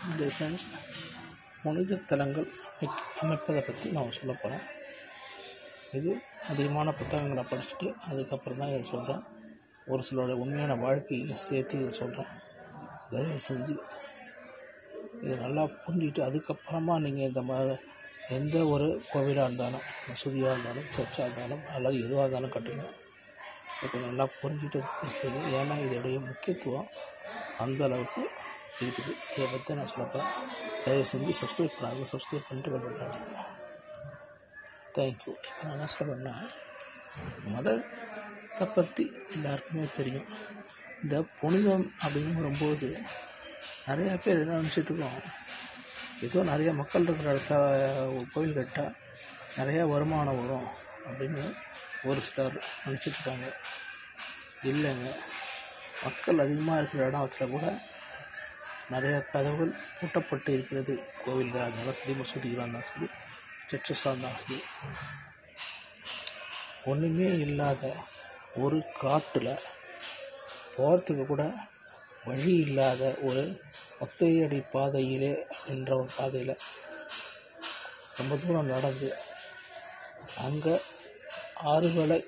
defence புனித தலங்கள் அமைக் அமைப்பதை பற்றி நான் சொல்ல போகிறேன் இது அதிகமான புத்தகங்களை படிச்சுட்டு அதுக்கப்புறம் தான் இதை சொல்கிறேன் ஒரு சிலரோட உண்மையான வாழ்க்கையை சேர்த்து இதை சொல்கிறேன் தயவு செஞ்சு இதை நல்லா புரிஞ்சுட்டு அதுக்கப்புறமா நீங்கள் இந்த மாதிரி எந்த ஒரு கோவிலாக இருந்தாலும் மசூதியாக இருந்தாலும் சர்ச்சாக இருந்தாலும் அல்லது எதுவாக இருந்தாலும் கட்டுங்க இதை கொஞ்சம் நல்லா புரிஞ்சுட்டு அதுக்கு செய்யுங்க ஏன்னா இதோடைய முக்கியத்துவம் அந்த அளவுக்கு இருக்குது இதை பற்றி நான் சொல்ல போகிறேன் தயவு செஞ்சு சப்ஸ்கிரைப் பண்ணாங்க சப்ஸ்கிரைப் பண்ணிட்டு பண்ணுறாங்க தேங்க்யூ இப்போ நான் என்ன சொல்கிறேன்னா மதத்தை பற்றி எல்லாருக்குமே தெரியும் இந்த புனிதம் அப்படின்னு வரும்போது நிறையா பேர் என்ன நினச்சிட்டு இருக்கோம் ஏதோ நிறைய மக்கள் இருக்கிற இடத்துல ஒரு கோயில் கட்டால் நிறையா வருமானம் வரும் அப்படின்னு ஒரு சிலர் நினச்சிட்டு இருக்காங்க இல்லைங்க மக்கள் அதிகமாக இருக்கிற இடத்துல கூட நிறைய கதவுகள் பூட்டப்பட்டு இருக்கிறது கோவில்களாக இருந்தாலும் சரி மசூதிகளாக இருந்தாலும் சரி சர்ச்சஸாக இருந்தாலும் சரி ஒன்றுமே இல்லாத ஒரு காட்டில் போகிறதுக்கு கூட வழி இல்லாத ஒரு ஒத்தையடி பாதையிலே அப்படின்ற ஒரு பாதையில் ரொம்ப தூரம் நடந்து அங்கே ஆறுகளை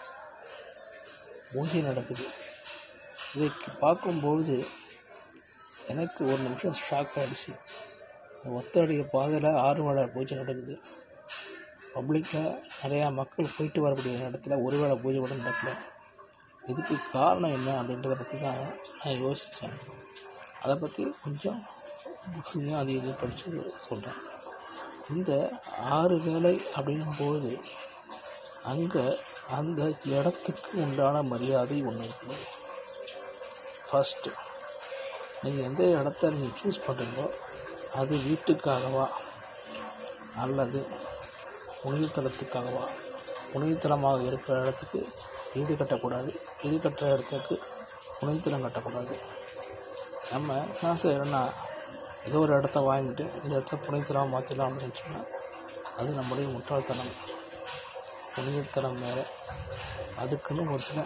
பூஜை நடக்குது இதை பார்க்கும்பொழுது எனக்கு ஒரு நிமிஷம் ஷாக் ஆகிடுச்சு ஒத்தடி பாதையில் ஆறு வேளை பூஜை நடக்குது பப்ளிக்காக நிறையா மக்கள் போயிட்டு வரக்கூடிய இடத்துல ஒரு வேளை பூஜை கூட நடக்கல இதுக்கு காரணம் என்ன அப்படின்றத பற்றி தான் நான் யோசித்தேன் அதை பற்றி கொஞ்சம் புக்ஸுங்க அது இது படித்து சொல்கிறேன் இந்த ஆறு வேலை அப்படின்னும்போது அங்கே அந்த இடத்துக்கு உண்டான மரியாதை ஒன்று இருக்குது ஃபஸ்ட்டு நீங்கள் எந்த இடத்த நீங்கள் சூஸ் பண்ணுறீங்களோ அது வீட்டுக்காகவா அல்லது புனிதத்தலத்துக்காகவா புனிதத்தலமாக இருக்கிற இடத்துக்கு வீடு கட்டக்கூடாது வீடு கட்டுற இடத்துக்கு புனிதத்தலம் கட்டக்கூடாது நம்ம என்ன செய்யறோம்னா ஏதோ ஒரு இடத்த வாங்கிட்டு இந்த இடத்த புனிதத்தலம் மாற்றிடலாம் அப்படின்னு சொன்னால் அது நம்முடைய முட்டாள்தனம் புனிதத்தலம் மேலே அதுக்குன்னு ஒரு சில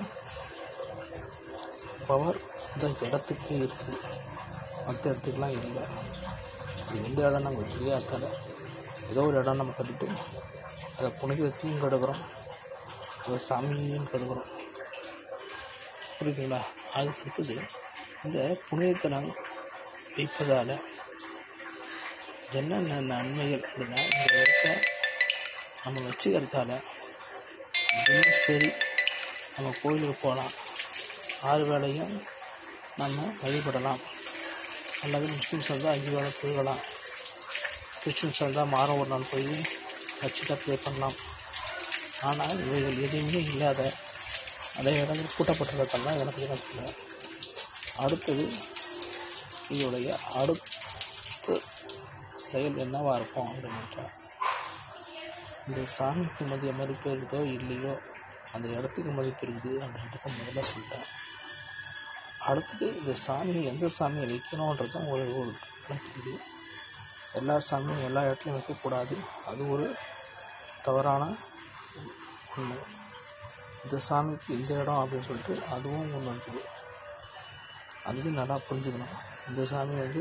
பவர் இந்த இடத்துக்கு இருக்குது மற்ற இடத்துக்குலாம் இல்லை அது எந்த இடம் நமக்கு தெரியாதால ஏதோ ஒரு இடம் நம்ம கட்டிட்டு அதை புனிதத்தையும் கெடுக்கிறோம் அதை சாமியையும் கெடுக்கிறோம் புரியுதுங்களா அதுக்கு அடுத்தது இந்த புனிதத்தலம் வைப்பதால் என்னென்ன நன்மைகள் அப்படின்னா இந்த இடத்த நம்ம வச்சுக்கிறதால தினசரி நம்ம கோயிலுக்கு போகலாம் ஆறு வேளையும் நம்ம வழிபடலாம் அல்லது முஸ்லீம்ஸ் இருந்தால் அஞ்சு வேளை தொழுகலாம் கிறிஸ்டின்ஸ் இருந்தால் மாதம் ஒரு நாள் போய் சர்ச்சில் ப்ரே பண்ணலாம் ஆனால் இவைகள் எதுவுமே இல்லாத நிறைய இடங்கள் கூட்டப்பட்டிருக்கெல்லாம் எனக்கு தெரியல அடுத்தது இதோடைய அடுத்த செயல் என்னவாக இருக்கும் அப்படின்ட்டா இந்த சாமிக்கு மதிய மதிப்பு இருக்குதோ இல்லையோ அந்த இடத்துக்கு மதிப்பு இருக்குது அப்படின்றத முதல்ல சொல்லிட்டேன் அடுத்தது இந்த சாமி எந்த சாமியை வைக்கணுன்றதும் ஒரு ஒரு கணக்கு இருக்குது எல்லா சாமியும் எல்லா இடத்துலையும் வைக்கக்கூடாது அது ஒரு தவறான ஒன்று இந்த சாமிக்கு இந்த இடம் அப்படின்னு சொல்லிட்டு அதுவும் ஒன்று இருக்குது அதையும் நல்லா புரிஞ்சுக்கணும் இந்த சாமி வந்து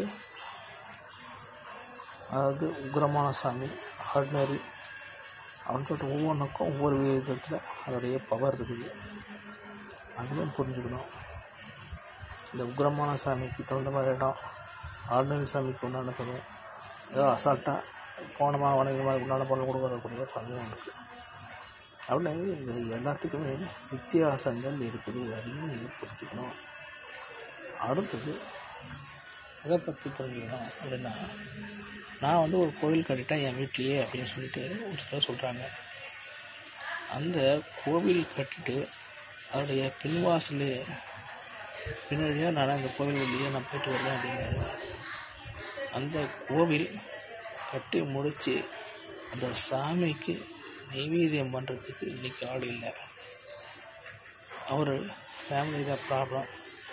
அதாவது உக்ரமான சாமி ஆர்டினரி அப்படின்னு சொல்லிட்டு ஒவ்வொன்றுக்கும் ஒவ்வொரு விதத்தில் அதோடைய பவர் இருக்குது அதையும் புரிஞ்சுக்கணும் இந்த உக்ரமான சாமிக்கு தகுந்த மாதிரி இடம் ஆர்டினரி சாமிக்கு உண்டான தகுந்த ஏதோ அசால்ட்டாக போனமா வணக்கமாக உண்டான பொருள் கொடுக்கக்கூடிய சாமியும் இருக்குது அப்படின்னு இது எல்லாத்துக்குமே வித்தியாசங்கள் இருக்குது அதையும் நீங்கள் புரிஞ்சுக்கணும் அடுத்தது எதை பற்றி புரிஞ்சுக்கணும் அப்படின்னா நான் வந்து ஒரு கோவில் கட்டிட்டேன் என் வீட்லேயே அப்படின்னு சொல்லிட்டு ஒரு சிலர் சொல்கிறாங்க அந்த கோவில் கட்டிட்டு அதோடைய பின்வாசலே பின்னாடியாக நான் அந்த கோவில் வழியாக நான் போயிட்டு வருவேன் அப்படின்னு அந்த கோவில் கட்டி முடித்து அந்த சாமிக்கு நைவேத்தியம் பண்ணுறதுக்கு இன்றைக்கி ஆள் இல்லை அவர் ஃபேமிலியில் ப்ராப்ளம்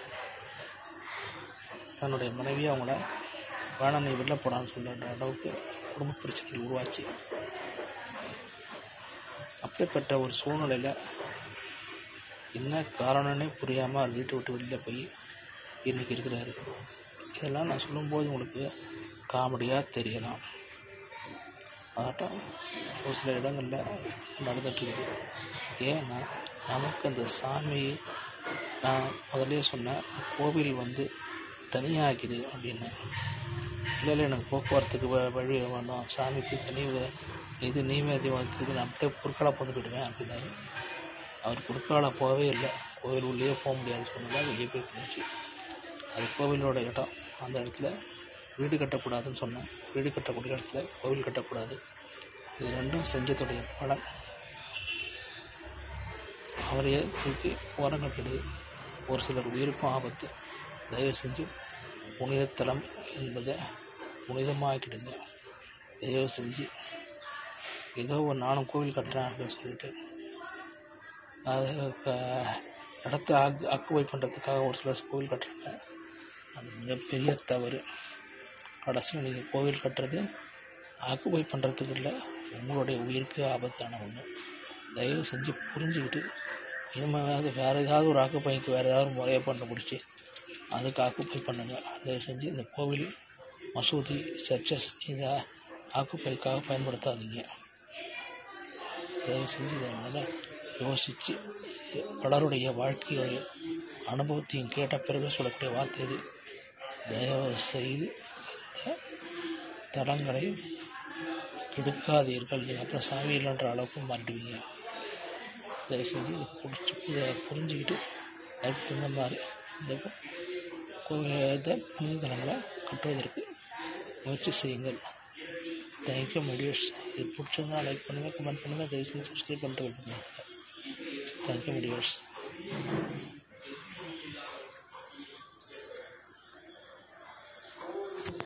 தன்னுடைய மனைவி அவங்கள வேணாம் நீ வெளில போடான்னு சொல்கிற அளவுக்கு குடும்ப பிரச்சனைகள் உருவாச்சு அப்படிப்பட்ட ஒரு சூழ்நிலையில் என்ன காரணம்னே புரியாமல் அவர் வீட்டை விட்டு வெளியில் போய் இன்றைக்கி இருக்கிறாரு இதெல்லாம் நான் சொல்லும்போது உங்களுக்கு காமெடியாக தெரியலாம் ஆட்டம் ஒரு சில இடங்களில் நடந்துகிட்ருக்குது ஏன்னா நமக்கு அந்த சாமி நான் முதல்லயே சொன்னேன் கோவில் வந்து தனியாகிது அப்படின்னு இல்லை இல்லை எனக்கு போக்குவரத்துக்கு வ வழி வேணும் சாமிக்கு தனி வ- இது நெய்வேத்தியம் வைக்கிறதுக்கு நான் அப்படியே குறுக்கால போட்டு போயிடுவேன் அப்படின்னாரு அவர் குறுக்கால போகவே இல்லை கோவில் உள்ளேயே போக முடியாதுன்னு சொன்னதால் வெளியே போய் இருந்துச்சு அது கோவிலோட இடம் அந்த இடத்துல வீடு கட்டக்கூடாதுன்னு சொன்னேன் வீடு கட்டக்கூடிய இடத்துல கோவில் கட்டக்கூடாது இது ரெண்டும் செஞ்சதுடைய பலன் அவரையே தூக்கி ஓரம் கட்டிடுது ஒரு சிலர் உயிருக்கும் ஆபத்து தயவு செஞ்சு புனிதத்தலம் என்பதை புனிதமாக்கிடுங்க தயவு செஞ்சு ஏதோ ஒரு நானும் கோவில் கட்டுறேன் அப்படின்னு சொல்லிட்டு அது க- இடத்த ஆக்கு ஆக்குபை பண்ணுறதுக்காக ஒரு சிலர் கோவில் கட்டுறாங்க அது மிகப்பெரிய தவறு கடைசியில் நீங்கள் கோவில் கட்டுறது ஆக்குபை பண்ணுறதுக்கு இல்லை உங்களுடைய உயிருக்கு ஆபத்தான ஒன்று தயவு செஞ்சு புரிஞ்சுக்கிட்டு இனிமேலாவது வேறு ஏதாவது ஒரு ஆக்குப்பைக்கு வேறு ஏதாவது ஒரு முறையை பண்ண பிடிச்சி அதுக்கு ஆக்குப்பை பண்ணுங்கள் தயவு செஞ்சு இந்த கோவில் மசூதி சர்ச்சஸ் இதை ஆக்குப்பைக்காக பயன்படுத்தாதீங்க தயவு செஞ்சு இதை நல்லா யோசித்து பலருடைய வாழ்க்கையுடைய அனுபவத்தையும் கேட்ட பிறகு சொல்லக்கூடிய வார்த்தை இது தயவு செய்து இந்த தடங்களை கெடுக்காதீர்கள் நீங்கள் அப்புறம் சாமி இல்லைன்ற அளவுக்கு மாறிடுவீங்க தயவு செஞ்சு இதை பிடிச்சி இதை புரிஞ்சுக்கிட்டு அதுக்கு தகுந்த மாதிரி இந்த கோவிலத்தை புனிதத்தலங்களை கட்டுவதற்கு முயற்சி செய்யுங்கள் தேங்க்யூ மெடியர்ஸ் இது பிடிச்சிருந்தா லைக் பண்ணுங்கள் கமெண்ட் பண்ணுங்கள் தயவு செஞ்சு சப்ஸ்கிரைப் பண்ணிட்டு பண்ணுங்கள் தேங்க்யூ மெடியர்ஸ்